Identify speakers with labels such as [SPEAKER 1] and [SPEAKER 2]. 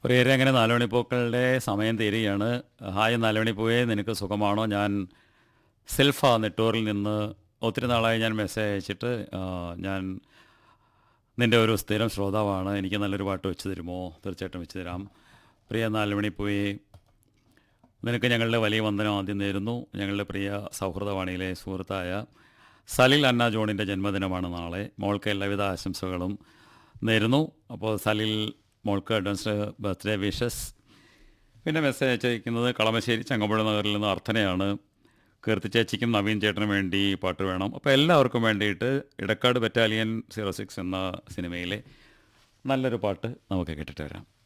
[SPEAKER 1] പ്രിയരെ അങ്ങനെ നാലുമണിപ്പൂക്കളുടെ സമയം തീരുകയാണ് ഹായ് നാലുമണിപ്പൂവേ നിനക്ക് സുഖമാണോ ഞാൻ സിൽഫ നെട്ടൂറിൽ നിന്ന് ഒത്തിരി നാളായി ഞാൻ മെസ്സേജ് അയച്ചിട്ട് ആ, ഞാൻ നിൻ്റെ ഒരു സ്ഥിരം ശ്രോതാവാണ് എനിക്ക് നല്ലൊരു പാട്ട് വെച്ച് തരുമോ തീർച്ചയായിട്ടും വെച്ച് തരാം പ്രിയ നാലുമണിപ്പൂവേ നിനക്ക് ഞങ്ങളുടെ വലിയ വന്ദനം ആദ്യം നേരുന്നു ഞങ്ങളുടെ പ്രിയ സൗഹൃദവാണിയിലെ സുഹൃത്തായ സലിൽ അന്ന ജോണിൻ്റെ ജന്മദിനമാണ് നാളെ മോൾക്ക് എല്ലാവിധ ആശംസകളും നേരുന്നു അപ്പോൾ സലിൽ മോൾക്ക് അഡ്വാൻസ് ബർത്ത്ഡേ വിഷസ് പിന്നെ മെസ്സേജ് അയച്ചിരിക്കുന്നത് കളമശ്ശേരി ചങ്ങമ്പുഴ നഗറിൽ നിന്ന് അർത്ഥനയാണ് കീർത്തി ചേച്ചിക്കും നവീൻ ചേട്ടനും വേണ്ടി പാട്ട് വേണം അപ്പോൾ എല്ലാവർക്കും വേണ്ടിയിട്ട് ഇടക്കാട് ബറ്റാലിയൻ സീറോ സിക്സ് എന്ന സിനിമയിലെ നല്ലൊരു പാട്ട് നമുക്ക് കേട്ടിട്ട് വരാം